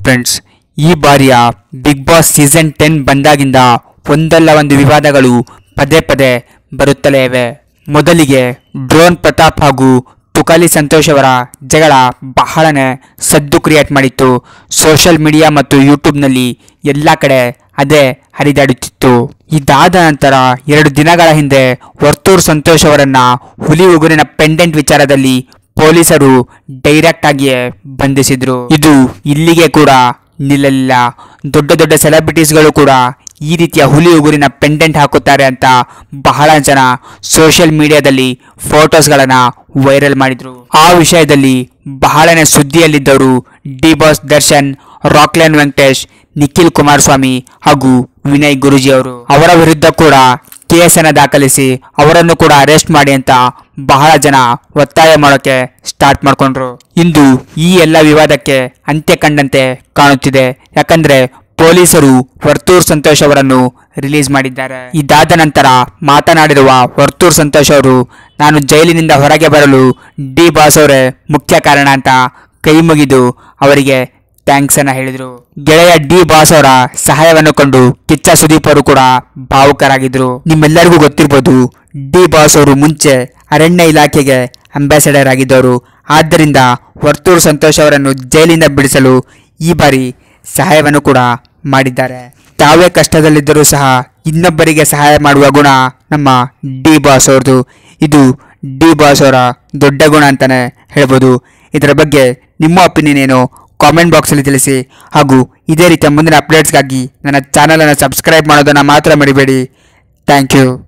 friends ಈ ಬಾರಿಯ big boss season ten ಬಂದಾಗಿಂದ ಒಂದಲ್ಲ ಒಂದು ವಿವಾದಗಳು ಪದೇ ಪದೇ ಬರುತ್ತಲೇ ಇವೆ ಮೊದಲಿಗೆ ಡ್ರೋನ್ ಪ್ರತಾಪ್ ಹಾಗೂ ತುಕಾಲಿ ಸಂತೋಷ್ ಅವರ ಜಗಳ ಬಹಳನೇ ಸದ್ದು ಕ್ರಿಯೇಟ್ ಮಾಡಿತ್ತು ಸೋಷಿಯಲ್ ಮೀಡಿಯಾ ಮತ್ತು ಯೂಟ್ಯೂಬ್ನಲ್ಲಿ ಎಲ್ಲ ಕಡೆ ಅದೇ ಹರಿದಾಡುತ್ತಿತ್ತು ಇದಾದ ನಂತರ ಎರಡು ದಿನಗಳ ಹಿಂದೆ ವರ್ತೂರ್ ಸಂತೋಷ್ ಅವರನ್ನ ಹುಲಿ ಉಗುರಿನ ಪೆಂಡೆಂಟ್ ವಿಚಾರದಲ್ಲಿ ಪೊಲೀಸರು ಡೈರೆಕ್ಟ್ ಆಗಿಯೇ ಬಂಧಿಸಿದ್ರು ಇದು ಇಲ್ಲಿಗೆ ಕೂಡ ನಿಲ್ಲಲಿಲ್ಲ ದೊಡ್ಡ ದೊಡ್ಡ ಸೆಲೆಬ್ರಿಟೀಸ್ಗಳು ಕೂಡ ಈ ರೀತಿಯ ಹುಲಿ ಉಗುರಿನ ಪೆಂಡೆಂಟ್ ಹಾಕುತ್ತಾರೆ ಅಂತ ಬಹಳ ಜನ ಸೋಷಿಯಲ್ ಮೀಡಿಯಾದಲ್ಲಿ ಫೋಟೋಸ್ಗಳನ್ನು ವೈರಲ್ ಮಾಡಿದ್ರು ಆ ವಿಷಯದಲ್ಲಿ ಬಹಳನೇ ಸುದ್ದಿಯಲ್ಲಿದ್ದವರು ಡಿ ಬಾಸ್ ದರ್ಶನ್ ರಾಕ್ಲೈನ್ ವೆಂಕಟೇಶ್ ನಿಖಿಲ್ ಕುಮಾರಸ್ವಾಮಿ ಹಾಗೂ ವಿನಯ್ ಗುರುಜಿ ಅವರು ಅವರ ವಿರುದ್ಧ ಕೂಡ ಕೇಸನ್ನು ದಾಖಲಿಸಿ ಅವರನ್ನು ಕೂಡ ಅರೆಸ್ಟ್ ಮಾಡಿ ಅಂತ ಬಹಳ ಜನ ಒತ್ತಾಯ ಮಾಡೋಕೆ ಸ್ಟಾರ್ಟ್ ಮಾಡ್ಕೊಂಡ್ರು ಇಂದು ಈ ಎಲ್ಲ ವಿವಾದಕ್ಕೆ ಅಂತ್ಯ ಕಂಡಂತೆ ಕಾಣುತ್ತಿದೆ ಯಾಕಂದ್ರೆ ಪೊಲೀಸರು ವರ್ತೂರ್ ಸಂತೋಷ್ ಅವರನ್ನು ರಿಲೀಸ್ ಮಾಡಿದ್ದಾರೆ ಇದಾದ ನಂತರ ಮಾತನಾಡಿರುವ ವರ್ತೂರ್ ಸಂತೋಷ್ ಅವರು ನಾನು ಜೈಲಿನಿಂದ ಹೊರಗೆ ಬರಲು ಡಿ ಬಾಸ್ ಅವರೇ ಮುಖ್ಯ ಕಾರಣ ಅಂತ ಕೈ ಮುಗಿದು ಅವರಿಗೆ ಥ್ಯಾಂಕ್ಸ್ ಅನ್ನ ಹೇಳಿದ್ರು ಗೆಳೆಯ ಡಿ ಬಾಸ್ ಅವರ ಸಹಾಯವನ್ನು ಕೊಂಡು ಕಿಚ್ಚ ಸುದೀಪ್ ಅವರು ಕೂಡ ಭಾವುಕರಾಗಿದ್ರು ನಿಮ್ಮೆಲ್ಲರಿಗೂ ಗೊತ್ತಿರ್ಬೋದು ಡಿ ಬಾಸ್ ಅವರು ಮುಂಚೆ ಅರಣ್ಯ ಇಲಾಖೆಗೆ ಅಂಬಾಸಡರ್ ಆಗಿದ್ದವರು ಆದ್ದರಿಂದ ವರ್ತೂರು ಸಂತೋಷ್ ಅವರನ್ನು ಜೈಲಿಂದ ಬಿಡಿಸಲು ಈ ಬಾರಿ ಸಹಾಯವನ್ನು ಕೂಡ ಮಾಡಿದ್ದಾರೆ ತಾವೇ ಕಷ್ಟದಲ್ಲಿದ್ದರೂ ಸಹ ಇನ್ನೊಬ್ಬರಿಗೆ ಸಹಾಯ ಮಾಡುವ ಗುಣ ನಮ್ಮ ಡಿ ಬಾಸ್ ಅವ್ರದ್ದು ಇದು ಡಿ ಬಾಸ್ ಅವರ ದೊಡ್ಡ ಗುಣ ಅಂತಾನೆ ಹೇಳ್ಬೋದು ಇದರ ಬಗ್ಗೆ ನಿಮ್ಮ ಒಪಿನಿಯನ್ ಏನು ಕಾಮೆಂಟ್ ಬಾಕ್ಸಲ್ಲಿ ತಿಳಿಸಿ ಹಾಗೂ ಇದೇ ರೀತಿಯ ಮುಂದಿನ ಅಪ್ಡೇಟ್ಸ್ಗಾಗಿ ನನ್ನ ಚಾನಲನ್ನು ಸಬ್ಸ್ಕ್ರೈಬ್ ಮಾಡೋದನ್ನು ಮಾತ್ರ ಮರಿಬೇಡಿ ಥ್ಯಾಂಕ್ ಯು